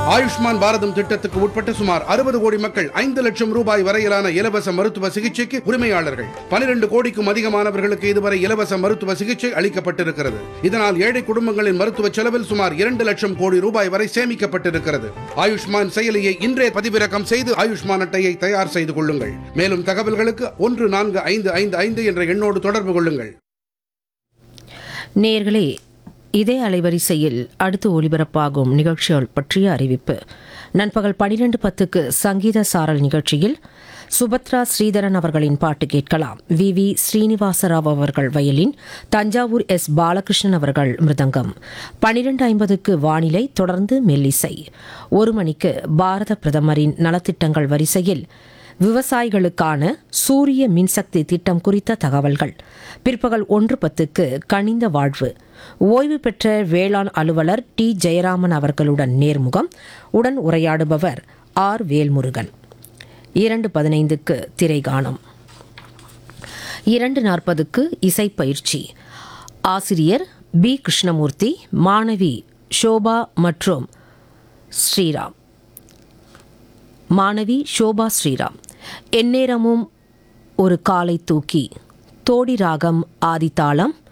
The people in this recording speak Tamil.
ஆயுஷ்மான் பாரதம் திட்டத்துக்கு உட்பட்ட சுமார் அறுபது கோடி மக்கள் ஐந்து லட்சம் ரூபாய் வரையிலான இலவச மருத்துவ சிகிச்சைக்கு உரிமையாளர்கள் பனிரெண்டு கோடிக்கும் அதிகமானவர்களுக்கு இதுவரை இலவச மருத்துவ சிகிச்சை அளிக்கப்பட்டிருக்கிறது இதனால் ஏழை குடும்பங்களின் மருத்துவ செலவில் சுமார் இரண்டு லட்சம் கோடி ரூபாய் வரை சேமிக்கப்பட்டிருக்கிறது ஆயுஷ்மான் செயலியை இன்றே பதிவிறக்கம் செய்து ஆயுஷ்மான் அட்டையை தயார் செய்து கொள்ளுங்கள் மேலும் தகவல்களுக்கு ஒன்று நான்கு ஐந்து ஐந்து ஐந்து என்ற எண்ணோடு தொடர்பு கொள்ளுங்கள் நேர்களே இதே அலைவரிசையில் அடுத்து ஒலிபரப்பாகும் நிகழ்ச்சிகள் பற்றிய அறிவிப்பு நண்பகல் பனிரெண்டு பத்துக்கு சங்கீத சாரல் நிகழ்ச்சியில் சுபத்ரா ஸ்ரீதரன் அவர்களின் பாட்டு கேட்கலாம் வி வி ஸ்ரீனிவாசராவ் அவர்கள் வயலின் தஞ்சாவூர் எஸ் பாலகிருஷ்ணன் அவர்கள் மிருதங்கம் பனிரெண்டு ஐம்பதுக்கு வானிலை தொடர்ந்து மெல்லிசை ஒரு மணிக்கு பாரத பிரதமரின் நலத்திட்டங்கள் வரிசையில் விவசாயிகளுக்கான சூரிய மின்சக்தி திட்டம் குறித்த தகவல்கள் பிற்பகல் ஒன்று பத்துக்கு கனிந்த வாழ்வு ஓய்வு பெற்ற வேளாண் அலுவலர் டி ஜெயராமன் அவர்களுடன் நேர்முகம் உடன் உரையாடுபவர் ஆர் வேல்முருகன் இரண்டு பதினைந்துக்கு திரைகானம் இரண்டு நாற்பதுக்கு இசைப்பயிற்சி ஆசிரியர் பி கிருஷ்ணமூர்த்தி மாணவி ஷோபா மற்றும் ஸ்ரீராம் மாணவி ஷோபா ஸ்ரீராம் எந்நேரமும் ஒரு காலை தூக்கி தோடி ராகம் ஆதித்தாளம்